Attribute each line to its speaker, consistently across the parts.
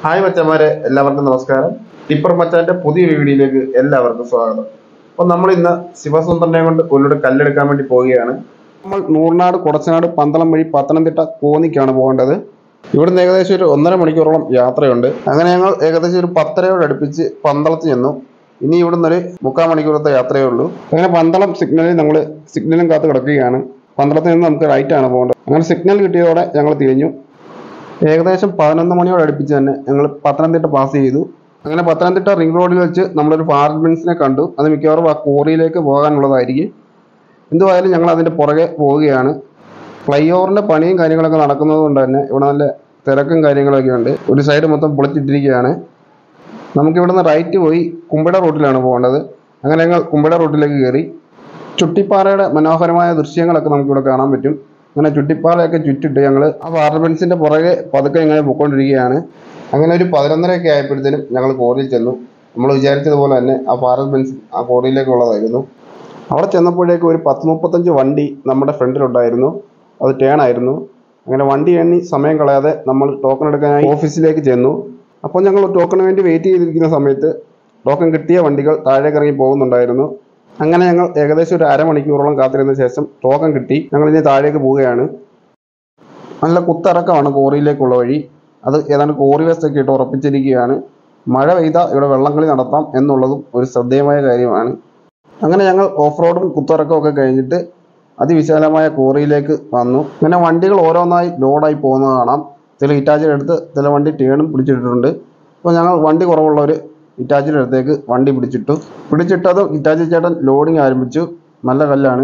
Speaker 1: hi മച്ചന്മാരെ എല്ലാവർക്കും നമസ്കാരം ടിപ്പർ മച്ചാന്റെ പുതിയൊരു വീഡിയോയിലേക്ക് എല്ലാവർക്കും സ്വാഗതം അപ്പോൾ നമ്മൾ ഇന്ന് ശിവസുന്ദരനെ കൊണ്ട് കൊല്ലൂടെ കല്ലെടുക്കാൻ വേണ്ടി പോവുകയാണ് നമ്മൾ നൂറിനാട് കുടച്ചനാട് പന്തളം വഴി പത്തനംതിട്ട കോന്നിക്കാണ് പോകേണ്ടത് ഇവിടുന്ന് ഏകദേശം ഒരു ഒന്നര മണിക്കൂറോളം യാത്രയുണ്ട് അങ്ങനെ ഞങ്ങൾ ഏകദേശം ഒരു പത്തരയോട് അടുപ്പിച്ച് പന്തളത്ത് ചെന്നു ഇനി ഇവിടുന്ന് ഒരു മുക്കാൽ മണിക്കൂറത്തെ യാത്രയേ ഉള്ളൂ അങ്ങനെ പന്തളം സിഗ്നലിൽ നമ്മൾ സിഗ്നലും കാത്ത് കിടക്കുകയാണ് പന്തളത്തിൽ നിന്ന് നമുക്ക് റൈറ്റ് ആണ് പോകേണ്ടത് അങ്ങനെ സിഗ്നൽ കിട്ടിയതോടെ ഞങ്ങൾ തിരിഞ്ഞു ഏകദേശം പതിനൊന്ന് മണിയോട് അടുപ്പിച്ച് തന്നെ ഞങ്ങൾ പത്തനംതിട്ട പാസ് ചെയ്തു അങ്ങനെ പത്തനംതിട്ട റിംഗ് റോഡിൽ വെച്ച് നമ്മളൊരു ഫാർമെൻസിനെ കണ്ടു അത് മിക്കവാറും ആ കോറിയിലേക്ക് പോകാനുള്ളതായിരിക്കും എന്തുവായാലും ഞങ്ങൾ അതിൻ്റെ പുറകെ പോവുകയാണ് ഫ്ലൈ ഓവറിൻ്റെ പണിയും കാര്യങ്ങളൊക്കെ നടക്കുന്നത് കൊണ്ട് തന്നെ ഇവിടെ നല്ല തിരക്കും കാര്യങ്ങളൊക്കെ ഉണ്ട് ഒരു സൈഡ് മൊത്തം പൊളിച്ചിട്ടിരിക്കുകയാണ് നമുക്ക് ഇവിടുന്ന് റൈറ്റ് പോയി കുമ്പിട റൂട്ടിലാണ് പോകേണ്ടത് അങ്ങനെ ഞങ്ങൾ കുമ്പിട റൂട്ടിലേക്ക് കയറി ചുട്ടിപ്പാറയുടെ മനോഹരമായ ദൃശ്യങ്ങളൊക്കെ നമുക്കിവിടെ കാണാൻ പറ്റും അങ്ങനെ ചുട്ടിപ്പാറയൊക്കെ ചുറ്റിട്ട് ഞങ്ങൾ ആ പാർലമെന്റ്സിന്റെ പുറകെ പതുക്കെ ഇങ്ങനെ പൊയ്ക്കൊണ്ടിരിക്കുകയാണ് അങ്ങനെ ഒരു പതിനൊന്നരയൊക്കെ ആയപ്പോഴത്തേനും ഞങ്ങൾ കോറിയിൽ ചെന്നു നമ്മൾ വിചാരിച്ചതുപോലെ തന്നെ ആ പാർലമെന്റ്സ് ആ കോറിയിലേക്കുള്ളതായിരുന്നു അവിടെ ചെന്നപ്പോഴേക്കും ഒരു പത്ത് മുപ്പത്തഞ്ച് വണ്ടി നമ്മുടെ ഫ്രണ്ടിലുണ്ടായിരുന്നു അത് ടേൺ ആയിരുന്നു അങ്ങനെ വണ്ടി എണ്ണി സമയം കളയാതെ നമ്മൾ ടോക്കൺ എടുക്കാനായി ഓഫീസിലേക്ക് ചെന്നു അപ്പോൾ ഞങ്ങൾ ടോക്കണിന് വേണ്ടി വെയിറ്റ് ചെയ്തിരിക്കുന്ന സമയത്ത് ടോക്കൺ കിട്ടിയ വണ്ടികൾ താഴേക്ക് ഇറങ്ങി പോകുന്നുണ്ടായിരുന്നു അങ്ങനെ ഞങ്ങൾ ഏകദേശം ഒരു അരമണിക്കൂറോളം കാത്തിരുന്ന ശേഷം ടോക്കൺ കിട്ടി ഞങ്ങൾ ഇനി താഴേക്ക് പോവുകയാണ് നല്ല കുത്തിറക്കമാണ് കോറിയിലേക്കുള്ള വഴി അത് ഏതാണ്ട് കോറി വേസ്റ്റൊക്കെ ഇട്ട് ഉറപ്പിച്ചിരിക്കുകയാണ് മഴ പെയ്താൽ ഇവിടെ വള്ളംകളി നടത്താം എന്നുള്ളതും ഒരു ശ്രദ്ധേയമായ കാര്യമാണ് അങ്ങനെ ഞങ്ങൾ ഓഫ് റോഡും കുത്തിറക്കവും ഒക്കെ കഴിഞ്ഞിട്ട് അതിവിശാലമായ കോറിയിലേക്ക് വന്നു ഇങ്ങനെ വണ്ടികൾ ഓരോന്നായി ലോഡായി പോകുന്നത് കാണാം ചില ഇറ്റാച്ചിയുടെ അടുത്ത് ചില വണ്ടി ടേണും പിടിച്ചിട്ടിട്ടുണ്ട് അപ്പോൾ ഞങ്ങൾ വണ്ടി കുറവുള്ളവർ ഇറ്റാച്ചിയുടെ അടുത്തേക്ക് വണ്ടി പിടിച്ചിട്ടു പിടിച്ചിട്ടതും ഇറ്റാച്ചി ചേട്ടൻ ലോഡിങ് ആരംഭിച്ചു നല്ല കല്ലാണ്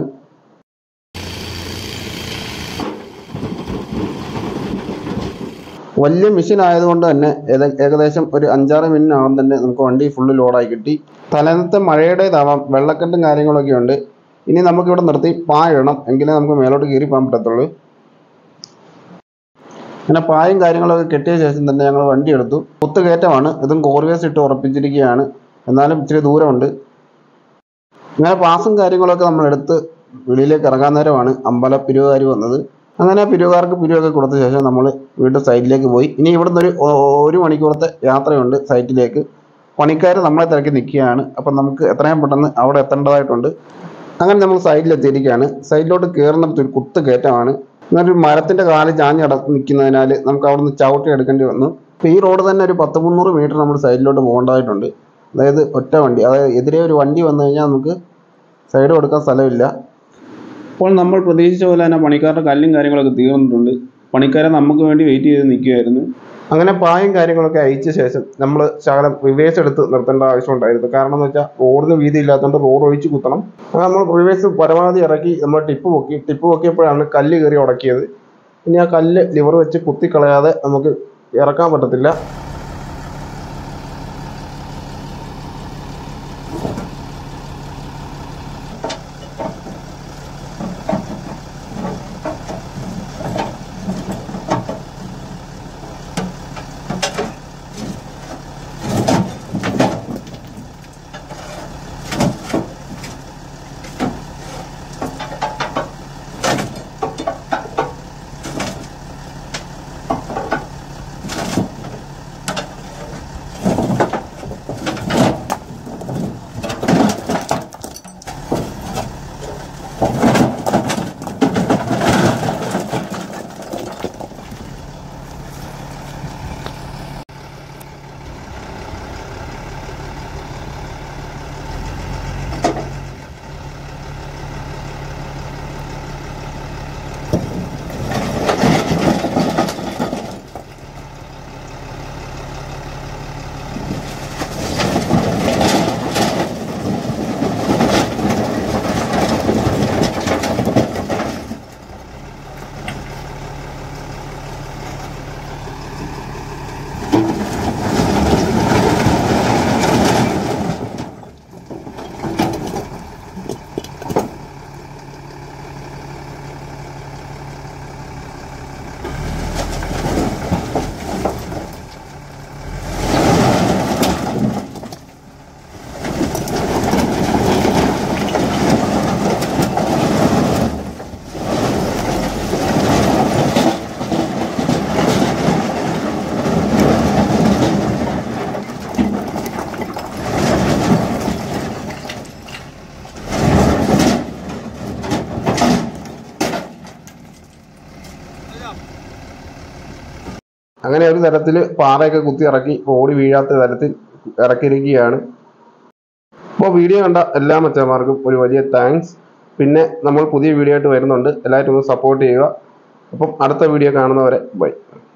Speaker 1: വലിയ മെഷീൻ ആയതുകൊണ്ട് തന്നെ ഏത- ഏകദേശം ഒരു അഞ്ചാറ് മിനിറ്റിനകം തന്നെ നമുക്ക് വണ്ടി ഫുള്ള് ലോഡായി കിട്ടി തലേന്നത്തെ മഴയുടേതാവാം വെള്ളക്കെട്ടും കാര്യങ്ങളൊക്കെ ഉണ്ട് ഇനി നമുക്കിവിടെ നിർത്തി പായിടണം എങ്കിലേ നമുക്ക് മേലോട്ട് കയറി പോകാൻ പറ്റത്തുള്ളൂ അങ്ങനെ പായും കാര്യങ്ങളൊക്കെ കെട്ടിയ ശേഷം തന്നെ ഞങ്ങൾ വണ്ടി എടുത്തു കുത്തുകയറ്റമാണ് ഇതും കോറിവേസ് ഇട്ട് ഉറപ്പിച്ചിരിക്കുകയാണ് എന്നാലും ഇച്ചിരി ദൂരമുണ്ട് അങ്ങനെ പാസും കാര്യങ്ങളൊക്കെ നമ്മൾ എടുത്ത് വെളിയിലേക്ക് ഇറങ്ങാൻ നേരമാണ് അമ്പല പിരിവുകാർ വന്നത് അങ്ങനെ പിരിവുകാർക്ക് പിരിവൊക്കെ കൊടുത്ത ശേഷം നമ്മൾ വീണ്ടും സൈറ്റിലേക്ക് പോയി ഇനി ഇവിടുന്ന് ഒരു ഒ- ഒരു മണിക്കൂറത്തെ യാത്രയുണ്ട് സൈറ്റിലേക്ക് പണിക്കാർ നമ്മളെ തിരക്കി നിൽക്കുകയാണ് അപ്പം നമുക്ക് എത്രയും പെട്ടെന്ന് അവിടെ എത്തേണ്ടതായിട്ടുണ്ട് അങ്ങനെ നമ്മൾ സൈഡിലെത്തിയിരിക്കുകയാണ് സൈഡിലോട്ട് കയറുന്നിടത്ത് ഒരു കുത്ത് കയറ്റമാണ് എന്നൊരു മരത്തിന്റെ കാല് ചാഞ്ഞ് അട നിൽക്കുന്നതിനാൽ നമുക്ക് അവിടെ നിന്ന് ചവിട്ടി എടുക്കേണ്ടി വന്നു അപ്പോൾ ഈ റോഡ് തന്നെ ഒരു പത്ത് മുന്നൂറ് മീറ്റർ നമ്മൾ സൈഡിലോട്ട് പോകേണ്ടതായിട്ടുണ്ട് അതായത് ഒറ്റ വണ്ടി അതായത് എതിരെ ഒരു വണ്ടി വന്നു കഴിഞ്ഞാൽ നമുക്ക് സൈഡ് കൊടുക്കാൻ സ്ഥലമില്ല അപ്പോൾ നമ്മൾ പ്രതീക്ഷിച്ച പോലെ തന്നെ പണിക്കാരുടെ കല്ലും കാര്യങ്ങളൊക്കെ തീർന്നിട്ടുണ്ട് പണിക്കാരെ നമുക്ക് വേണ്ടി വെയിറ്റ് ചെയ്ത് നിൽക്കുമായിരുന്നു അങ്ങനെ പായും കാര്യങ്ങളൊക്കെ അയച്ച ശേഷം നമ്മൾ ശകലം റിവേഴ്സ് എടുത്ത് നിർത്തേണ്ട ആവശ്യമുണ്ടായിരുന്നു കാരണം എന്ന് വെച്ചാൽ റോഡിന് വീതി ഇല്ലാത്തതുകൊണ്ട് റോഡ് ഒഴിച്ച് കുത്തണം അങ്ങനെ നമ്മൾ റിവേഴ്സ് പരമാവധി ഇറക്കി നമ്മൾ ടിപ്പ് പൊക്കി ടിപ്പ് പൊക്കിയപ്പോഴാണ് കല്ല് കയറി ഉടക്കിയത് ഇനി ആ കല്ല് ലിവർ വെച്ച് കുത്തിക്കളയാതെ നമുക്ക് ഇറക്കാൻ പറ്റത്തില്ല അങ്ങനെ ഒരു തരത്തിൽ പാറയൊക്കെ കുത്തി ഇറക്കി ഓടി വീഴാത്ത തരത്തിൽ ഇറക്കിയിരിക്കുകയാണ് അപ്പോൾ വീഡിയോ കണ്ട എല്ലാ മച്ചന്മാർക്കും ഒരു വലിയ താങ്ക്സ് പിന്നെ നമ്മൾ പുതിയ വീഡിയോ ആയിട്ട് വരുന്നുണ്ട് എല്ലാവരും ഒന്ന് സപ്പോർട്ട് ചെയ്യുക അപ്പം അടുത്ത വീഡിയോ കാണുന്നവരെ ബൈ